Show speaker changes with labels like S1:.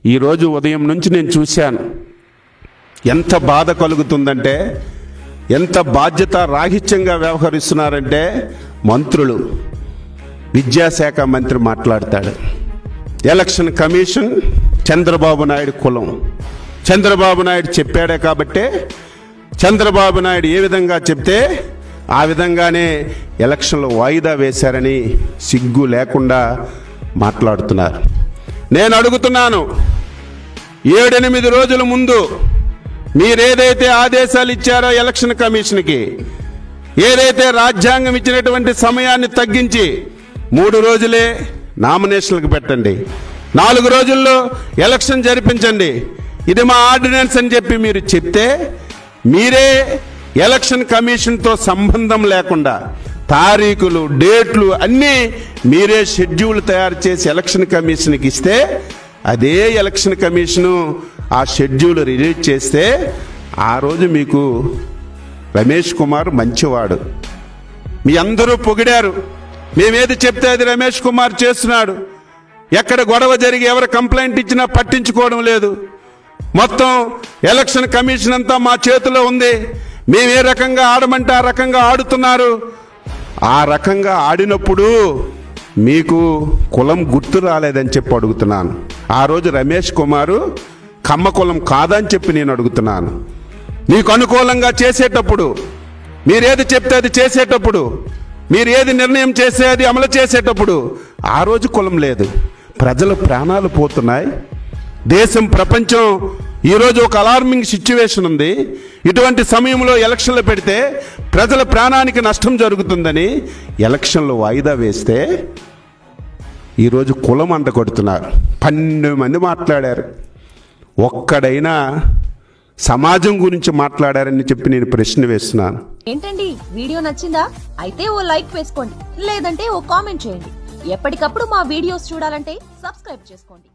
S1: ఈరోజు ఉదయం నుంచి నేను చూశాను ఎంత బాధ కలుగుతుందంటే ఎంత బాధ్యత రాహిత్యంగా వ్యవహరిస్తున్నారంటే మంత్రులు విద్యాశాఖ మంత్రి మాట్లాడతాడు ఎలక్షన్ కమిషన్ చంద్రబాబు నాయుడు కులం చంద్రబాబు నాయుడు చెప్పాడే కాబట్టే చంద్రబాబు నాయుడు ఏ విధంగా చెప్తే ఆ విధంగానే ఎలక్షన్లు వాయిదా వేశారని సిగ్గు లేకుండా మాట్లాడుతున్నారు నేను అడుగుతున్నాను ఏడెనిమిది రోజుల ముందు మీరేదైతే ఆదేశాలు ఇచ్చారో ఎలక్షన్ కమిషన్కి ఏదైతే రాజ్యాంగం ఇచ్చినటువంటి సమయాన్ని తగ్గించి మూడు రోజులే నామినేషన్లకు పెట్టండి నాలుగు రోజుల్లో ఎలక్షన్ జరిపించండి ఇది మా ఆర్డినెన్స్ అని చెప్పి మీరు చెప్తే మీరే ఎలక్షన్ కమిషన్తో సంబంధం లేకుండా తారీఖులు డేట్లు అన్నీ మీరే షెడ్యూల్ తయారు చేసి ఎలక్షన్ కమిషన్కి ఇస్తే అదే ఎలక్షన్ కమిషను ఆ షెడ్యూల్ రిలీజ్ చేస్తే ఆ రోజు మీకు రమేష్ కుమార్ మంచివాడు మీ అందరూ పొగిడారు మేమేది చెప్తే అది రమేష్ కుమార్ చేస్తున్నాడు ఎక్కడ గొడవ జరిగి ఎవరు కంప్లైంట్ ఇచ్చినా పట్టించుకోవడం లేదు మొత్తం ఎలక్షన్ కమిషన్ అంతా మా చేతిలో ఉంది మేము ఏ రకంగా ఆడమంటే ఆ రకంగా ఆడుతున్నారు ఆ రకంగా ఆడినప్పుడు మీకు కులం గుర్తు రాలేదని చెప్పి అడుగుతున్నాను ఆ రోజు రమేష్ కుమారు కమ్మ కులం కాదని చెప్పి నేను అడుగుతున్నాను మీకు అనుకూలంగా చేసేటప్పుడు మీరేది చెప్తే అది చేసేటప్పుడు మీరు ఏది నిర్ణయం చేసే అది అమలు చేసేటప్పుడు ఆ రోజు కులం లేదు ప్రజల ప్రాణాలు పోతున్నాయి దేశం ప్రపంచం ఈరోజు ఒక అలార్మింగ్ సిచ్యువేషన్ ఉంది ఇటువంటి సమయంలో ఎలక్షన్లు పెడితే ప్రజల ప్రాణానికి నష్టం జరుగుతుందని ఎలక్షన్లు వాయిదా వేస్తే ఈరోజు కులం అంట కొడుతున్నారు పన్నెండు మంది మాట్లాడారు ఒక్కడైనా సమాజం గురించి మాట్లాడారని చెప్పి నేను ప్రశ్న వేస్తున్నాను
S2: ఏంటండి వీడియో నచ్చిందా అయితే ఓ లైక్ వేసుకోండి లేదంటే ఓ కామెంట్ చేయండి ఎప్పటికప్పుడు మా వీడియోస్ చూడాలంటే సబ్స్క్రైబ్ చేసుకోండి